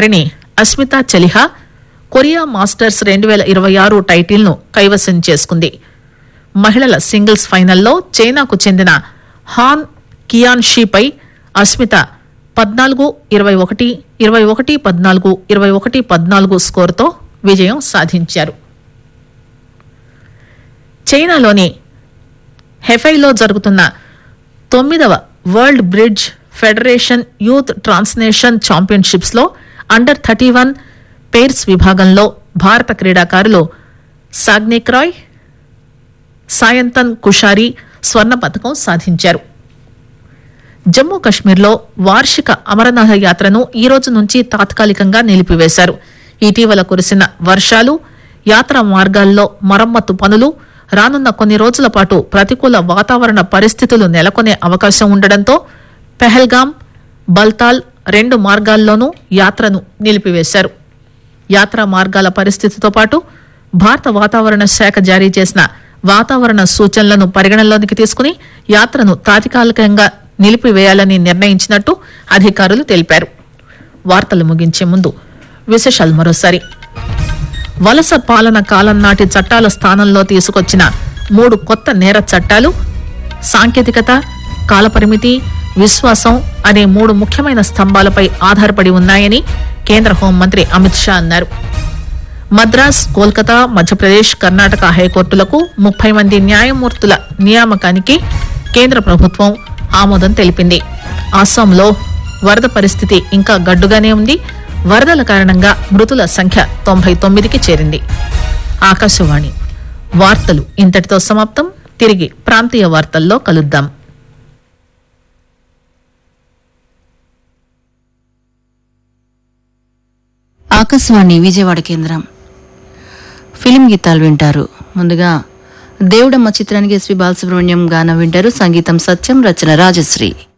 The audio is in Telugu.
క్రీడాకారిణి అస్మితా చలిహా కొరియా మాస్టర్స్ రెండు వేల ఇరవై ఆరు టైటిల్ను కైవసం చేసుకుంది మహిళల సింగిల్స్ ఫైనల్లో చైనాకు చెందిన హాన్ కియాన్షీపై అస్మిత పద్నాలుగు ఇరవై ఒకటి ఇరవై ఒకటి పద్నాలుగు ఇరవై ఒకటి పద్నాలుగు స్కోరుతో విజయం సాధించారు చైనాలోని హెఫైలో జరుగుతున్న తొమ్మిదవ world bridge federation youth transnational championships లో అండర్ థర్టీ వన్ పేర్స్ విభాగంలో భారత క్రీడాకారులు సాగ్నిక్ రాయ్ సాయంతన్ కుషారి స్వర్ణ పథకం సాధించారు జమ్మూ కశ్మీర్లో వార్షిక అమరనాథ యాత్రను ఈ రోజు నుంచి తాత్కాలికంగా నిలిపివేశారు ఇటీవల కురిసిన వర్షాలు యాత్ర మార్గాల్లో మరమ్మతు పనులు రానున్న కొన్ని రోజుల పాటు ప్రతికూల వాతావరణ పరిస్థితులు నెలకొనే అవకాశం ఉండడంతో పెహల్గాం బల్తాల్ రెండు మార్గాల్లోనూ యాత్రను నిలిపివేశారు యాత్రా మార్గాల పరిస్థితితో పాటు భారత వాతావరణ శాఖ జారీ చేసిన వాతావరణ సూచనలను పరిగణనలోకి తీసుకుని యాత్రను తాత్కాలికంగా నిలిపివేయాలని నిర్ణయించినట్టు అధికారులు తెలిపారు వార్తలు ముగించే ముందు విశేషాలు మరోసారి వలస పాలన కాలం నాటి చట్టాల స్థానంలో తీసుకొచ్చిన మూడు కొత్త నేర చట్టాలు సాంకేతికత కాలపరిమితి విశ్వాసం అనే మూడు ముఖ్యమైన స్తంభాలపై ఆధారపడి ఉన్నాయని కేంద్ర హోంమంత్రి అమిత్ షా అన్నారు మద్రాస్ కోల్కతా మధ్యప్రదేశ్ కర్ణాటక హైకోర్టులకు ముప్పై మంది న్యాయమూర్తుల నియామకానికి కేంద్ర ప్రభుత్వం ఆమోదం తెలిపింది అస్సాంలో వరద పరిస్థితి ఇంకా గడ్డుగానే ఉంది వరదల కారణంగా మృతుల సంఖ్య తొంభై తొమ్మిదికి చేరింది ఆకాశవాణి వార్తలు ఇంతటితో సమాప్తం తిరిగి ప్రాంతీయ వార్తల్లో కలుద్దాం ఆకాశవాణి విజయవాడ కేంద్రం ఫిలిం గీతాలు వింటారు ముందుగా దేవుడమ్మ చిత్రానికి ఎస్పి బాలసుబ్రహ్మణ్యం గానం వింటారు సంగీతం సత్యం రచన రాజశ్రీ